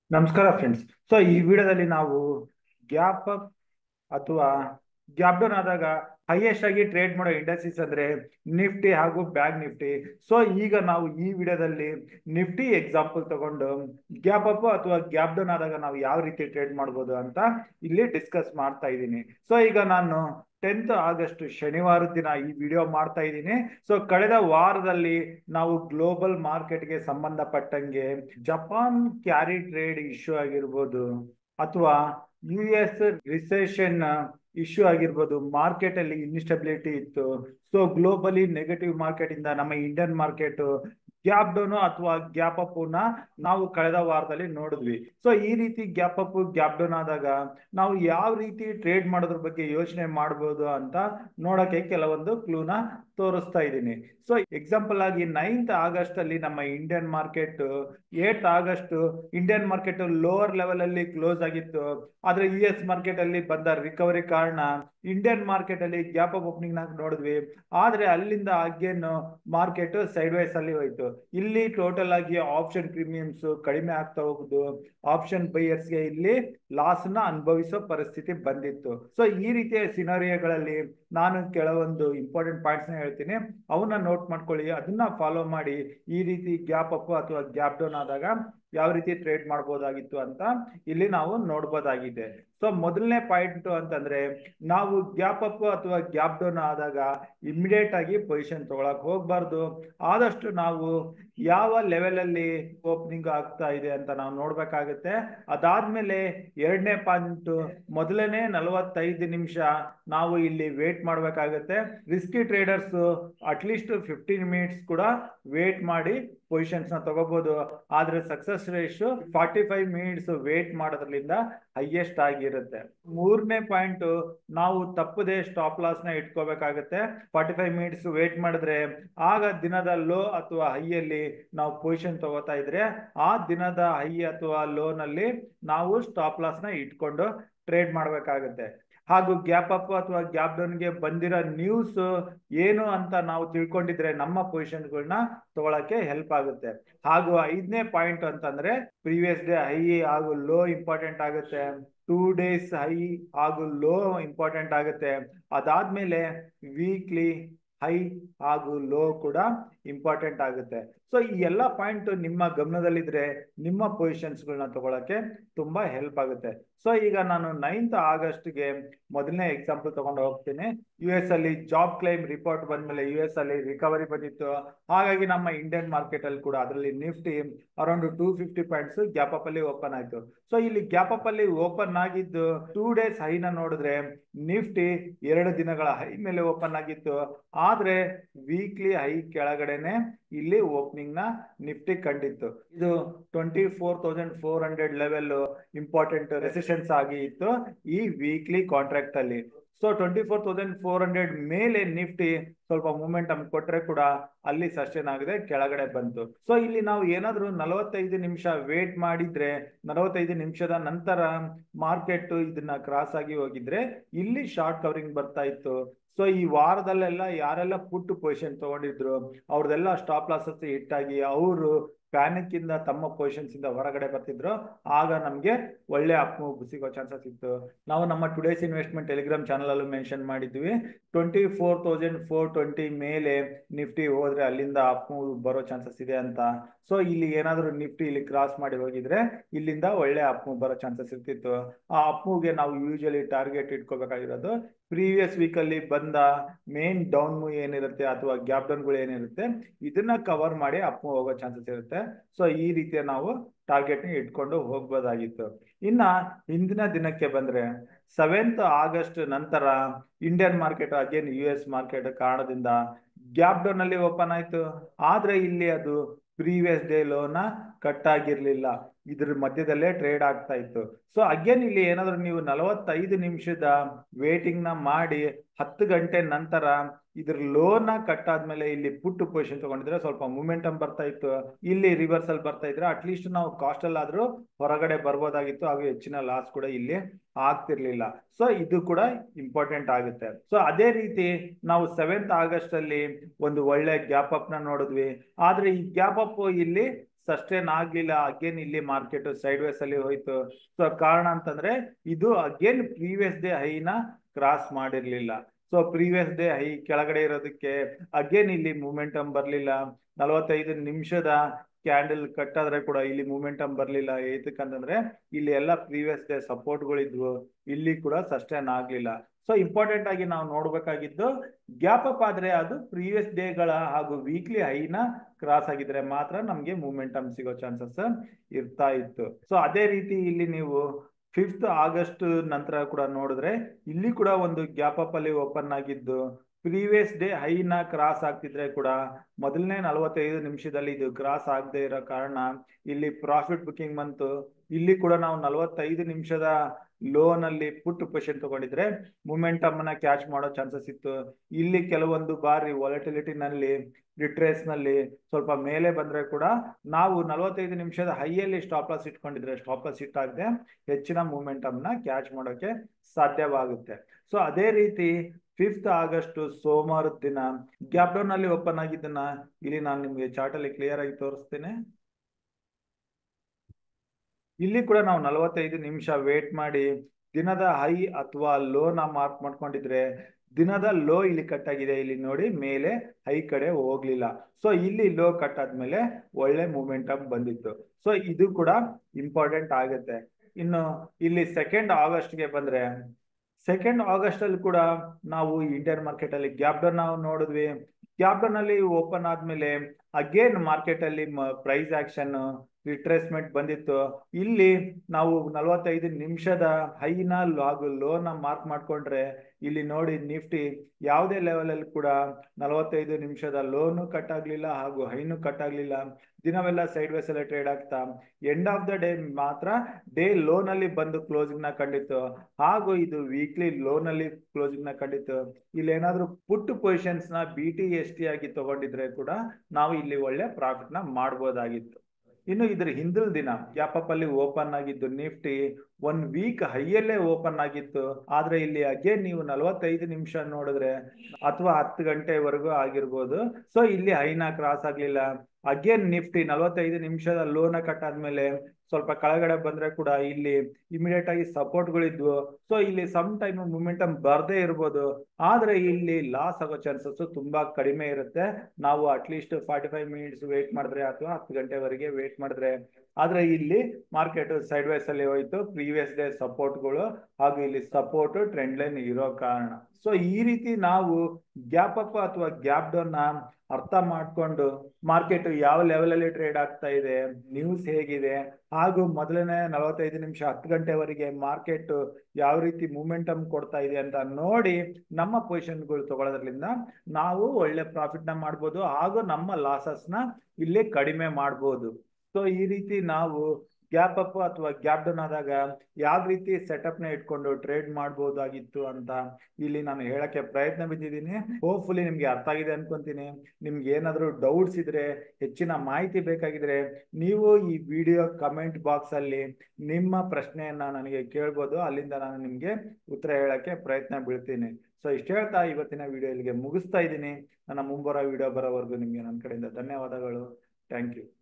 ನಮಸ್ಕಾರ friends so ಈ ವಿಡಿಯೋದಲ್ಲಿ ನಾವು ಗ್ಯಾಪ್ ಅಪ್ ಅಥವಾ ಗ್ಯಾಪ್ ಡೌನ್ ಆದಾಗ ಹೈಯೆಸ್ಟ್ ಆಗಿ ಟ್ರೇಡ್ ಮಾಡೋ ಇಂಡಸ್ಟ್ರೀಸ್ ಅಂದ್ರೆ ನಿಫ್ಟಿ ಹಾಗೂ ಬ್ಯಾಂಕ್ ನಿಫ್ಟಿ ಸೊ ಈಗ ನಾವು ಈ ವಿಡಿಯೋದಲ್ಲಿ ನಿಫ್ಟಿ ಎಕ್ಸಾಂಪಲ್ ತಗೊಂಡು ಗ್ಯಾಪ್ ಅಪ್ ಅಥವಾ ಗ್ಯಾಪ್ ಡೌನ್ ಆದಾಗ ನಾವು ಯಾವ ರೀತಿ ಟ್ರೇಡ್ ಮಾಡ್ಬೋದು ಅಂತ ಇಲ್ಲಿ ಡಿಸ್ಕಸ್ ಮಾಡ್ತಾ ಇದ್ದೀನಿ ಸೊ ಈಗ ನಾನು ಟೆಂತ್ ಆಗಸ್ಟ್ ಶನಿವಾರದ ದಿನ ಈ ವಿಡಿಯೋ ಮಾಡ್ತಾ ಇದ್ದೀನಿ ಸೊ ಕಳೆದ ವಾರದಲ್ಲಿ ನಾವು ಗ್ಲೋಬಲ್ ಮಾರ್ಕೆಟ್ಗೆ ಸಂಬಂಧಪಟ್ಟಂಗೆ ಜಪಾನ್ ಕ್ಯಾರಿ ಟ್ರೇಡ್ ಇಶ್ಯೂ ಆಗಿರ್ಬೋದು ಅಥವಾ ಯು ಎಸ್ ರಿಸೆಷನ್ ಇಶ್ಯೂ ಆಗಿರ್ಬೋದು ಮಾರ್ಕೆಟ್ ಅಲ್ಲಿ ಇನ್ಸ್ಟೆಬಿಲಿಟಿ ಇತ್ತು ಸೊ ಗ್ಲೋಬಲಿ ನೆಗೆಟಿವ್ ಮಾರ್ಕೆಟ್ ಇಂದ ನಮ್ಮ ಇಂಡಿಯನ್ ಮಾರ್ಕೆಟ್ ಗ್ಯಾಪ್ ಡೌನ್ ಅಥವಾ ಗ್ಯಾಪ್ ಅಪ್ ನ ನಾವು ಕಳೆದ ವಾರದಲ್ಲಿ ನೋಡಿದ್ವಿ ಸೊ ಈ ರೀತಿ ಗ್ಯಾಪ್ ಅಪ್ ಗ್ಯಾಪ್ ಡೌನ್ ಆದಾಗ ನಾವು ಯಾವ ರೀತಿ ಟ್ರೇಡ್ ಮಾಡೋದ್ರ ಬಗ್ಗೆ ಯೋಚನೆ ಮಾಡಬಹುದು ಅಂತ ನೋಡಕ್ಕೆ ಕೆಲವೊಂದು ಕ್ಲೂನ ತೋರಿಸ್ತಾ ಇದ್ದೀನಿ ಸೊ ಎಕ್ಸಾಂಪಲ್ ಆಗಿ ನೈನ್ತ್ ಆಗಸ್ಟ್ ಅಲ್ಲಿ ನಮ್ಮ Indian market eight August Indian market lower level ಅಲ್ಲಿ ಕ್ಲೋಸ್ ಆಗಿತ್ತು ಆದ್ರೆ ಯು ಎಸ್ ಮಾರ್ಕೆಟ್ ಅಲ್ಲಿ ಬಂದ ರಿಕವರಿ ಕಾರಣ ಇಂಡಿಯನ್ ಮಾರ್ಕೆಟ್ ಅಲ್ಲಿ ಗ್ಯಾಪ್ ಅಪ್ ಓಪನಿಂಗ್ ನಾಗ ನೋಡಿದ್ವಿ ಆದ್ರೆ ಅಲ್ಲಿಂದ ಅಗೇನ್ ಮಾರ್ಕೆಟ್ ಸೈಡ್ ವೈಸ್ ಅಲ್ಲಿ ಹೋಯ್ತು ಇಲ್ಲಿ ಟೋಟಲ್ ಆಗಿ ಆಪ್ಷನ್ ಪ್ರೀಮಿಯಮ್ಸ್ ಕಡಿಮೆ ಆಗ್ತಾ ಹೋಗುದು ಆಪ್ಷನ್ ಬೈಯರ್ಸ್ಗೆ ಇಲ್ಲಿ ಲಾಸ್ ನ ಅನುಭವಿಸೋ ಪರಿಸ್ಥಿತಿ ಬಂದಿತ್ತು ಸೊ ಈ ರೀತಿಯ ಸಿನಾರಿಯೋಗಳಲ್ಲಿ ನಾನು ಕೆಲವೊಂದು ಇಂಪಾರ್ಟೆಂಟ್ ಪಾಯಿಂಟ್ಸ್ ನ ಹೇಳ್ತೀನಿ ಅವನ್ನ ನೋಟ್ ಮಾಡ್ಕೊಳ್ಳಿ ಅದನ್ನ ಫಾಲೋ ಮಾಡಿ ಈ ರೀತಿ ಗ್ಯಾಪ್ ಅಪ್ ಅಥವಾ ಗ್ಯಾಪ್ ಡೌನ್ ಆದಾಗ ಯಾವ ರೀತಿ ಟ್ರೇಡ್ ಮಾಡ್ಬೋದಾಗಿತ್ತು ಅಂತ ಇಲ್ಲಿ ನಾವು ನೋಡ್ಬೋದಾಗಿದೆ ಸೊ ಮೊದಲನೇ ಪಾಯಿಂಟ್ ಅಂತಂದ್ರೆ ನಾವು ಗ್ಯಾಪ್ ಅಪ್ ಅಥವಾ ಗ್ಯಾಪ್ ಡೌನ್ ಆದಾಗ ಇಮಿಡಿಯೇಟ್ ಆಗಿ ಪೊಸಿಷನ್ ತಗೊಳಕ್ ಹೋಗ್ಬಾರ್ದು ಆದಷ್ಟು ನಾವು ಯಾವ ಲೆವೆಲ್ ಅಲ್ಲಿ ಓಪನಿಂಗ್ ಆಗ್ತಾ ಇದೆ ಅಂತ ನಾವು ನೋಡ್ಬೇಕಾಗುತ್ತೆ ಅದಾದ್ಮೇಲೆ ಎರಡನೇ ಪಾಯಿಂಟ್ ಮೊದಲನೇ ನಲವತ್ತೈದು ನಿಮಿಷ ನಾವು ಇಲ್ಲಿ ವೇಟ್ ಮಾಡ್ಬೇಕಾಗುತ್ತೆ risky traders at least fifteen minutes ಕೂಡ ವೇಟ್ ಮಾಡಿ ಪೊಸಿಷನ್ಸ್ ನ ತಗೋಬಹುದು ಆದ್ರೆ success ratio forty five minutes wait ಮಾಡೋದ್ರಿಂದ ಹೈಯೆಸ್ಟ್ ಆಗಿರುತ್ತೆ ಮೂರನೇ ಪಾಯಿಂಟ್ ನಾವು ತಪ್ಪದೆ ಸ್ಟಾಪ್ ಲಾಸ್ ನ ಇಟ್ಕೋಬೇಕಾಗತ್ತೆ ಫಾರ್ಟಿ ಫೈವ್ ಮಿನಿಟ್ಸ್ ವೇಟ್ ಮಾಡಿದ್ರೆ ಆಗ ದಿನದ ಲೋ ಅಥವಾ ಹೈಯಲ್ಲಿ ನಾವು ಪೊಸಿಷನ್ ತಗೋತಾ ಇದ್ರೆ ಆ ದಿನದ ಹೈ ಅಥವಾ ಲೋ ನಲ್ಲಿ ನಾವು ಸ್ಟಾಪ್ ಲಾಸ್ ನ ಇಟ್ಕೊಂಡು ಟ್ರೇಡ್ ಮಾಡ್ಬೇಕಾಗತ್ತೆ ಹಾಗೂ ಗ್ಯಾಪ್ ಅಪ್ ಅಥವಾ ಗ್ಯಾಪ್ ಡೌನ್ಗೆ ಬಂದಿರೋ ನ್ಯೂಸ್ ಏನು ಅಂತ ನಾವು ತಿಳ್ಕೊಂಡಿದ್ರೆ ನಮ್ಮ ಪೊಸಿಷನ್ಗಳನ್ನ ತಗೊಳಕ್ಕೆ ಹೆಲ್ಪ್ ಆಗುತ್ತೆ ಹಾಗೂ ಐದನೇ ಪಾಯಿಂಟ್ ಅಂತಂದ್ರೆ ಪ್ರೀವಿಯಸ್ ಡೇ ಹೈ ಹಾಗೂ ಲೋ ಇಂಪಾರ್ಟೆಂಟ್ ಆಗುತ್ತೆ ಟೂ ಡೇಸ್ ಹೈ ಹಾಗೂ ಲೋ ಇಂಪಾರ್ಟೆಂಟ್ ಆಗುತ್ತೆ ಅದಾದ್ಮೇಲೆ ವೀಕ್ಲಿ ಹೈ ಹಾಗೂ ಲೋ ಕೂಡ ಇಂಪಾರ್ಟೆಂಟ್ ಆಗುತ್ತೆ ಸೊ ಈ ಎಲ್ಲ ಪಾಯಿಂಟ್ ನಿಮ್ಮ ಗಮನದಲ್ಲಿದ್ರೆ ನಿಮ್ಮ ಪೊಸಿಷನ್ಸ್ಗಳನ್ನ ತಗೊಳಕ್ಕೆ ತುಂಬಾ ಹೆಲ್ಪ್ ಆಗುತ್ತೆ ಸೊ ಈಗ ನಾನು ನೈನ್ತ್ ಆಗಸ್ಟ್ಗೆ ಮೊದಲನೇ ಎಕ್ಸಾಂಪಲ್ ತಗೊಂಡು ಹೋಗ್ತೀನಿ ಯು ಎಸ್ ಅಲ್ಲಿ ಜಾಬ್ ಕ್ಲೈಮ್ ರಿಪೋರ್ಟ್ ಬಂದ್ಮೇಲೆ ಯು ಎಸ್ ಅಲ್ಲಿ ರಿಕವರಿ ಬಂದಿತ್ತು ಹಾಗಾಗಿ ನಮ್ಮ ಇಂಡಿಯನ್ ಮಾರ್ಕೆಟ್ ಅಲ್ಲಿ ಕೂಡ ಅದರಲ್ಲಿ Nifty around two fifty points gap up ಅಲ್ಲಿ ಓಪನ್ ಆಯ್ತು ಸೊ ಇಲ್ಲಿ ಗ್ಯಾಪ್ ಅಪ್ ಅಲ್ಲಿ ಓಪನ್ ಆಗಿದ್ದು ಟೂ ಡೇಸ್ ಹೈನ ನೋಡಿದ್ರೆ ನಿಫ್ಟಿ ಎರಡು ದಿನಗಳ ಹೈ ಮೇಲೆ ಓಪನ್ ಆಗಿತ್ತು ಆದ್ರೆ ವೀಕ್ಲಿ ಹೈ ಕೆಳಗಡೆನೆ ಇಲ್ಲಿ ಓಪನಿಂಗ್ ನ ನಿಫ್ಟಿ ಕಂಡಿತ್ತು ಇದು twenty four thousand four hundred level important resistance ಆಗಿ ಇತ್ತು ಈ ವೀಕ್ಲಿ ಕಾಂಟ್ರಾಕ್ಟ್ ಅಲ್ಲಿ so twenty four thousand four hundred ಮೇಲೆ ನಿಫ್ಟಿ ಸ್ವಲ್ಪ ಮೂಮೆಂಟಮ್ ಕೊಟ್ರೆ ಕೂಡ ಅಲ್ಲಿ ಸಸ್ಟೇನ್ ಆಗದೆ ಕೆಳಗಡೆ ಬಂತು ಸೊ ಇಲ್ಲಿ ನಾವು ಏನಾದ್ರೂ ನಲವತ್ತೈದು ನಿಮಿಷ ವೇಟ್ ಮಾಡಿದ್ರೆ ನಲವತ್ತೈದು ನಿಮಿಷದ ನಂತರ ಮಾರ್ಕೆಟ್ ಇದನ್ನ ಕ್ರಾಸ್ ಆಗಿ ಹೋಗಿದ್ರೆ ಇಲ್ಲಿ ಶಾರ್ಟ್ ಕವರಿಂಗ್ ಬರ್ತಾ ಇತ್ತು ಸೊ ಈ ವಾರದಲ್ಲೆಲ್ಲ ಯಾರೆಲ್ಲ ಪುಟ್ಟು ಪೊಸಿಷನ್ ತಗೊಂಡಿದ್ರು ಅವ್ರದೆಲ್ಲ ಸ್ಟಾಪ್ ಲಾಸಸ್ ಹಿಟ್ ಆಗಿ ಅವರು ಪ್ಯಾನಿಕ್ ಇಂದ ತಮ್ಮ ಪೊಸಿಷನ್ಸ್ ಇಂದ ಹೊರಗಡೆ ಬರ್ತಿದ್ರು ಆಗ ನಮ್ಗೆ ಒಳ್ಳೆ ಅಪ್ ಮೂವ್ ಸಿಗೋ ಚಾನ್ಸಸ್ ಇತ್ತು ನಾವು ನಮ್ಮ ಟುಡೇಸ್ ಇನ್ವೆಸ್ಟ್ಮೆಂಟ್ ಟೆಲಿಗ್ರಾಮ್ ಚಾನಲ್ ಅಲ್ಲೂ ಮೆನ್ಷನ್ ಮಾಡಿದ್ವಿ twenty four thousand four twenty ಮೇಲೆ ನಿಫ್ಟಿ ಹೋದ್ರೆ ಅಲ್ಲಿಂದ ಅಪ್ ಮೂವ್ ಬರೋ ಚಾನ್ಸಸ್ ಇದೆ ಅಂತ ಸೊ ಇಲ್ಲಿ ಏನಾದ್ರು ನಿಫ್ಟಿ ಇಲ್ಲಿ ಕ್ರಾಸ್ ಮಾಡಿ ಹೋಗಿದ್ರೆ ಇಲ್ಲಿಂದ ಒಳ್ಳೆ ಅಪ್ ಮೂವ್ ಬರೋ ಚಾನ್ಸಸ್ ಇರ್ತಿತ್ತು ಆ ಅಪ್ ಮೂವ್ಗೆ ನಾವು ಯೂಶಲಿ ಟಾರ್ಗೆಟ್ ಇಟ್ಕೋಬೇಕಾಗಿರೋದು ಪ್ರೀವಿಯಸ್ ವೀಕ್ ಅಲ್ಲಿ ಬಂದ ಮೇನ್ ಡೌನ್ ಮೂವ್ ಏನಿರುತ್ತೆ ಅಥವಾ ಗ್ಯಾಪ್ ಡೌನ್ ಗಳು ಏನಿರುತ್ತೆ ಇದನ್ನ ಕವರ್ ಮಾಡಿ ಅಪ್ ಮೂವ್ ಹೋಗೋ ಚಾನ್ಸಸ್ ಇರುತ್ತೆ ಸೊ ಈ ರೀತಿಯ ನಾವು ಟಾರ್ಗೆಟ್ ನ ಇಟ್ಕೊಂಡು ಹೋಗ್ಬೋದಾಗಿತ್ತು ಇನ್ನ ಹಿಂದಿನ ದಿನಕ್ಕೆ ಬಂದ್ರೆ ಸೆವೆಂತ್ ಆಗಸ್ಟ್ ನಂತರ Indian market again U S market ಕಾರಣದಿಂದ ಗ್ಯಾಪ್ ಡೌನ್ ಅಲ್ಲಿ ಓಪನ್ ಆಯ್ತು ಆದ್ರೆ ಇಲ್ಲಿ ಅದು ಪ್ರೀವಿಯಸ್ ಡೇ ಲೋನ ಕಟ್ ಆಗಿರ್ಲಿಲ್ಲ ಇದ್ರ ಮಧ್ಯದಲ್ಲೇ ಟ್ರೇಡ್ ಆಗ್ತಾ ಇತ್ತು ಸೊ ಅಗೇನ್ ಇಲ್ಲಿ ಏನಾದ್ರು ನೀವು ನಲವತ್ತೈದು ನಿಮಿಷದ ವೇಟಿಂಗ್ ನ ಮಾಡಿ ಹತ್ತು ಗಂಟೆ ನಂತರ ಇದ್ರ ಲೋನ ಕಟ್ ಆದ್ಮೇಲೆ ಇಲ್ಲಿ ಪುಟ್ಟು ಪೊಸಿಷನ್ ತಗೊಂಡಿದ್ರೆ ಸ್ವಲ್ಪ ಮೂಮೆಂಟಮ್ ಬರ್ತಾ ಇತ್ತು ಇಲ್ಲಿ ರಿವರ್ಸಲ್ ಬರ್ತಾ ಇದ್ರೆ ಅಟ್ಲೀಸ್ಟ್ ನಾವು ಕಾಸ್ಟ್ ಆದ್ರೂ ಹೊರಗಡೆ ಬರ್ಬೋದಾಗಿತ್ತು ಹಾಗೂ ಹೆಚ್ಚಿನ ಲಾಸ್ ಕೂಡ ಇಲ್ಲಿ ಆಗ್ತಿರ್ಲಿಲ್ಲ ಸೊ ಇದು ಕೂಡ ಇಂಪಾರ್ಟೆಂಟ್ ಆಗುತ್ತೆ ಸೊ ಅದೇ ರೀತಿ ನಾವು ಸೆವೆಂತ್ ಆಗಸ್ಟ್ ಅಲ್ಲಿ ಒಂದು ಒಳ್ಳೆ ಗ್ಯಾಪ್ ಅಪ್ ನ ನೋಡಿದ್ವಿ ಆದ್ರೆ ಈ ಗ್ಯಾಪ್ ಅಪ್ ಇಲ್ಲಿ ಸಸ್ಟೈನ್ ಆಗ್ಲಿಲ್ಲ ಅಗೇನ್ ಇಲ್ಲಿ ಮಾರ್ಕೆಟ್ ಸೈಡ್ ವೇಸ್ ಅಲ್ಲಿ ಹೋಯ್ತು ಸೊ ಕಾರಣ ಅಂತಂದ್ರೆ ಇದು ಅಗೇನ್ ಪ್ರೀವಿಯಸ್ ಡೇ ಹೈನ ಕ್ರಾಸ್ ಮಾಡಿರ್ಲಿಲ್ಲ ಸೊ ಪ್ರೀವಿಯಸ್ ಡೇ ಹೈ ಕೆಳಗಡೆ ಇರೋದಕ್ಕೆ ಅಗೇನ್ ಇಲ್ಲಿ ಮೂಮೆಂಟಮ್ ಬರ್ಲಿಲ್ಲ ನಲವತ್ತೈದು ನಿಮಿಷದ ಕ್ಯಾಂಡಲ್ ಕಟ್ ಆದ್ರೆ ಕೂಡ ಇಲ್ಲಿ ಮೂಮೆಂಟಮ್ ಬರ್ಲಿಲ್ಲ ಏತಕ್ಕಂತಂದ್ರೆ ಇಲ್ಲಿ ಎಲ್ಲ ಪ್ರೀವಿಯಸ್ ಡೇ ಸಪೋರ್ಟ್ಗಳಿದ್ವು ಇಲ್ಲಿ ಕೂಡ ಸಸ್ಟೈನ್ ಆಗ್ಲಿಲ್ಲ ಸೊ ಇಂಪಾರ್ಟೆಂಟ್ ಆಗಿ ನಾವು ನೋಡ್ಬೇಕಾಗಿದ್ದು ಗ್ಯಾಪ್ ಅಪ್ ಆದ್ರೆ ಅದು ಪ್ರೀವಿಯಸ್ ಡೇಗಳ ಹಾಗೂ ವೀಕ್ಲಿ ಹೈನ ಕ್ರಾಸ್ ಆಗಿದ್ರೆ ಮಾತ್ರ ನಮ್ಗೆ ಮೂಮೆಂಟಮ್ ಸಿಗೋ ಚಾನ್ಸಸ್ ಇರ್ತಾ ಇತ್ತು ಸೊ ಅದೇ ರೀತಿ ಇಲ್ಲಿ ನೀವು ಫಿಫ್ತ್ ಆಗಸ್ಟ್ ನಂತರ ಕೂಡ ನೋಡಿದ್ರೆ ಇಲ್ಲಿ ಕೂಡ ಒಂದು ಗ್ಯಾಪ್ ಅಪ್ ಅಲ್ಲಿ ಓಪನ್ ಆಗಿದ್ದು ಪ್ರೀವಿಯಸ್ ಡೇ ಹೈನ ಕ್ರಾಸ್ ಆಗ್ತಿದ್ರೆ ಕೂಡ ಮೊದಲನೇ ನಲವತ್ತೈದು ನಿಮಿಷದಲ್ಲಿ ಇದು ಕ್ರಾಸ್ ಆಗದೆ ಇರೋ ಕಾರಣ ಇಲ್ಲಿ ಪ್ರಾಫಿಟ್ ಬುಕಿಂಗ್ ಬಂತು ಇಲ್ಲಿ ಕೂಡ ನಾವು ನಲವತ್ತೈದು ನಿಮಿಷದ ಲೋನಲ್ಲಿ ಪುಟ್ ಪೊಸಿಷನ್ ತಗೊಂಡಿದ್ರೆ ಮೂಮೆಂಟಮ್ ನ ಕ್ಯಾಚ್ ಮಾಡೋ ಚಾನ್ಸಸ್ ಇತ್ತು ಇಲ್ಲಿ ಕೆಲವೊಂದು ಬಾರಿ ವಾಲಟಿಲಿಟಿ ನಲ್ಲಿ ರಿಟ್ರೇಸ್ ನಲ್ಲಿ ಸ್ವಲ್ಪ ಮೇಲೆ ಬಂದ್ರೆ ಕೂಡ ನಾವು ನಲವತ್ತೈದು ನಿಮಿಷದ ಹೈಯಲ್ಲಿ ಸ್ಟಾಪ್ ಲಾಸ್ ಇಟ್ಕೊಂಡಿದ್ರೆ ಸ್ಟಾಪ್ ಲಾಸ್ ಇಟ್ ಆಗದೆ ಹೆಚ್ಚಿನ ಮೂಮೆಂಟಮ್ ನ ಕ್ಯಾಚ್ ಮಾಡೋಕೆ ಸಾಧ್ಯವಾಗುತ್ತೆ ಸೊ ಅದೇ ರೀತಿ ಫಿಫ್ತ್ ಆಗಸ್ಟ್ ಸೋಮವಾರದ ದಿನ ಗ್ಯಾಪ್ ಡೌನ್ ಅಲ್ಲಿ ಓಪನ್ ಆಗಿದ್ದನ್ನ ಇಲ್ಲಿ ನಾನು ನಿಮ್ಗೆ ಚಾರ್ಟ್ ಅಲ್ಲಿ ಕ್ಲಿಯರ್ ಆಗಿ ತೋರಿಸ್ತೇನೆ ಇಲ್ಲಿ ಕೂಡ ನಾವು ನಲವತ್ತೈದು ನಿಮಿಷ ವೇಟ್ ಮಾಡಿ ದಿನದ ಹೈ ಅಥವಾ ಲೋನ ಮಾರ್ಕ್ ಮಾಡ್ಕೊಂಡಿದ್ರೆ ದಿನದ ಲೋ ಇಲ್ಲಿ ಕಟ್ ಆಗಿದೆ ಇಲ್ಲಿ ನೋಡಿ ಮೇಲೆ ಹೈ ಕಡೆ ಹೋಗ್ಲಿಲ್ಲ ಸೊ ಇಲ್ಲಿ ಲೋ ಕಟ್ ಆದ್ಮೇಲೆ ಒಳ್ಳೆ ಮೂಮೆಂಟಮ್ ಬಂದಿತ್ತು ಸೊ ಇದು ಕೂಡ ಇಂಪಾರ್ಟೆಂಟ್ ಆಗುತ್ತೆ ಇನ್ನು ಇಲ್ಲಿ ಸೆಕೆಂಡ್ ಆಗಸ್ಟ್ಗೆ ಬಂದ್ರೆ ಸೆಕೆಂಡ್ ಆಗಸ್ಟ್ ಅಲ್ಲಿ ಕೂಡ ನಾವು ಇಂಡಿಯನ್ ಮಾರ್ಕೆಟ್ ಅಲ್ಲಿ ಗ್ಯಾಪ್ ಡೌನ್ ನಾವು ನೋಡಿದ್ವಿ ಗ್ಯಾಪ್ ಡೌನ್ ಅಲ್ಲಿ ಓಪನ್ ಆದ್ಮೇಲೆ ಅಗೇನ್ ಮಾರ್ಕೆಟ್ ಅಲ್ಲಿ ಪ್ರೈಸ್ ಆಕ್ಷನ್ ರಿಟ್ರೇಸ್ಮೆಂಟ್ ಬಂದಿತ್ತು ಇಲ್ಲಿ ನಾವು ನಲವತ್ತೈದು ನಿಮಿಷದ ಹೈನ ಹಾಗೂ ಲೋನ ಮಾರ್ಕ್ ಮಾಡ್ಕೊಂಡ್ರೆ ಇಲ್ಲಿ ನೋಡಿ ನಿಫ್ಟಿ ಯಾವುದೇ ಲೆವೆಲ್ ಅಲ್ಲಿ ಕೂಡ ನಲವತ್ತೈದು ನಿಮಿಷದ ಲೋನು ಕಟ್ ಆಗ್ಲಿಲ್ಲ ಹಾಗೂ ಹೈನು ಕಟ್ ಆಗ್ಲಿಲ್ಲ ದಿನವೆಲ್ಲ ಸೈಡ್ ವೇಸ್ ಎಲ್ಲ ಟ್ರೇಡ್ ಆಗ್ತಾ ಎಂಡ್ ಆಫ್ ದ ಡೇ ಮಾತ್ರ ಡೇ ಲೋನ್ ಅಲ್ಲಿ ಬಂದು ಕ್ಲೋಸಿಂಗ್ ನ ಕಂಡಿತ್ತು ಹಾಗೂ ಇದು ವೀಕ್ಲಿ ಲೋನ್ ಅಲ್ಲಿ ಕ್ಲೋಸಿಂಗ್ ನ ಕಂಡಿತ್ತು ಇಲ್ಲಿ ಏನಾದ್ರೂ ಪುಟ್ ಪೊಸಿಷನ್ಸ್ ನ ಬಿ ಟಿ ಎಸ್ ಟಿ ಆಗಿ ತಗೊಂಡಿದ್ರೆ ಕೂಡ ನಾವು ಇಲ್ಲಿ ಒಳ್ಳೆ ಪ್ರಾಫಿಟ್ ನ ಮಾಡ್ಬೋದಾಗಿತ್ತು ಇನ್ನು ಇದ್ರ ಹಿಂದಿನ ದಿನ ಗ್ಯಾಪ್ ಅಪ್ ಅಲ್ಲಿ ಓಪನ್ ಆಗಿದ್ದು ನಿಫ್ಟಿ ಒನ್ ವೀಕ್ ಹೈಯಲ್ಲೇ ಓಪನ್ ಆಗಿತ್ತು ಆದ್ರೆ ಇಲ್ಲಿ ಅಗೇನ್ ನೀವು ನಲವತ್ತೈದು ನಿಮಿಷ ನೋಡಿದ್ರೆ ಅಥವಾ ಹತ್ತು ಗಂಟೆವರೆಗೂ ಆಗಿರ್ಬೋದು ಸೊ ಇಲ್ಲಿ ಹೈನ ಕ್ರಾಸ್ ಆಗ್ಲಿಲ್ಲ ಅಗೇನ್ ನಿಫ್ಟಿ ನಲವತ್ತೈದು ನಿಮಿಷದ ಲೋನ ಕಟ್ ಆದ್ಮೇಲೆ ಸ್ವಲ್ಪ ಕೆಳಗಡೆ ಬಂದ್ರೆ ಕೂಡ ಇಲ್ಲಿ ಇಮಿಡಿಯೇಟ್ ಆಗಿ ಸಪೋರ್ಟ್ಗಳಿದ್ವು ಸೊ ಇಲ್ಲಿ ಸಮ್ ಟೈಮ್ ಮೂಮೆಂಟಮ್ ಬರ್ದೇ ಇರ್ಬೋದು ಆದ್ರೆ ಇಲ್ಲಿ ಲಾಸ್ ಆಗೋ ಚಾನ್ಸಸ್ ತುಂಬಾ ಕಡಿಮೆ ಇರುತ್ತೆ ನಾವು at least forty five minutes wait ಮಾಡಿದ್ರೆ ಅಥವಾ ಹತ್ತು ಗಂಟೆವರೆಗೆ ವೇಟ್ ಮಾಡಿದ್ರೆ ಆದ್ರೆ ಇಲ್ಲಿ ಮಾರ್ಕೆಟ್ ಸೈಡ್ ವೈಸ್ ಅಲ್ಲಿ ಹೋಯ್ತು ಪ್ರೀವಿಯಸ್ ಡೇ ಸಪೋರ್ಟ್ಗಳು ಹಾಗೂ ಇಲ್ಲಿ ಸಪೋರ್ಟ್ ಟ್ರೆಂಡ್ ಲೈನ್ ಇರೋ ಕಾರಣ ಸೊ ಈ ರೀತಿ ನಾವು ಗ್ಯಾಪ್ ಅಪ್ ಅಥವಾ ಗ್ಯಾಪ್ ಡೌನ್ ನ ಅರ್ಥ ಮಾಡ್ಕೊಂಡು ಮಾರ್ಕೆಟ್ ಯಾವ ಲೆವೆಲ್ ಅಲ್ಲಿ ಟ್ರೇಡ್ ಆಗ್ತಾ ಇದೆ ನ್ಯೂಸ್ ಹೇಗಿದೆ ಹಾಗೂ ಮೊದಲನೇ ನಲವತ್ತೈದು ನಿಮಿಷ ಹತ್ತು ಗಂಟೆವರೆಗೆ ಮಾರ್ಕೆಟ್ ಯಾವ ರೀತಿ ಮೂಮೆಂಟಮ್ ಕೊಡ್ತಾ ಇದೆ ಅಂತ ನೋಡಿ ನಮ್ಮ ಪೊಸಿಷನ್ಗಳು ತಗೊಳ್ಳೋದ್ರಿಂದ ನಾವು ಒಳ್ಳೆ ಪ್ರಾಫಿಟ್ ನ ಮಾಡ್ಬೋದು ಹಾಗೂ ನಮ್ಮ ಲಾಸಸ್ ನ ಇಲ್ಲಿ ಕಡಿಮೆ ಮಾಡ್ಬೋದು ಸೊ ಈ ರೀತಿ ನಾವು ಗ್ಯಾಪ್ ಅಪ್ ಅಥವಾ ಗ್ಯಾಪ್ ಡೌನ್ ಆದಾಗ ಯಾವ ರೀತಿ ಸೆಟಪ್ ನ ಇಟ್ಕೊಂಡು ಟ್ರೇಡ್ ಮಾಡಬಹುದಾಗಿತ್ತು ಅಂತ ಇಲ್ಲಿ ನಾನು ಹೇಳಕ್ಕೆ ಪ್ರಯತ್ನ ಬಿದ್ದಿದ್ದೀನಿ ಹೋಪ್ಫುಲಿ ನಿಮ್ಗೆ ಅರ್ಥ ಆಗಿದೆ ಅನ್ಕೊಂತೀನಿ ನಿಮ್ಗೆ ಏನಾದರೂ ಡೌಟ್ಸ್ ಇದ್ರೆ ಹೆಚ್ಚಿನ ಮಾಹಿತಿ ಬೇಕಾಗಿದ್ರೆ ನೀವು ಈ ವಿಡಿಯೋ ಕಮೆಂಟ್ ಬಾಕ್ಸ್ ಅಲ್ಲಿ ನಿಮ್ಮ ಪ್ರಶ್ನೆಯನ್ನ ನನಗೆ ಕೇಳ್ಬೋದು ಅಲ್ಲಿಂದ ನಾನು ನಿಮ್ಗೆ ಉತ್ತರ ಹೇಳಕ್ಕೆ ಪ್ರಯತ್ನ ಬೀಳ್ತೀನಿ ಸೊ ಇಷ್ಟ ಹೇಳ್ತಾ ಇವತ್ತಿನ ವಿಡಿಯೋ ಇಲ್ಲಿಗೆ ಮುಗಿಸ್ತಾ ಇದ್ದೀನಿ ನನ್ನ ಮುಂಬರೋ ವಿಡಿಯೋ ಬರೋವರೆಗೂ ನಿಮ್ಗೆ ನನ್ನ ಕಡೆಯಿಂದ ಧನ್ಯವಾದಗಳು ಥ್ಯಾಂಕ್ ಯು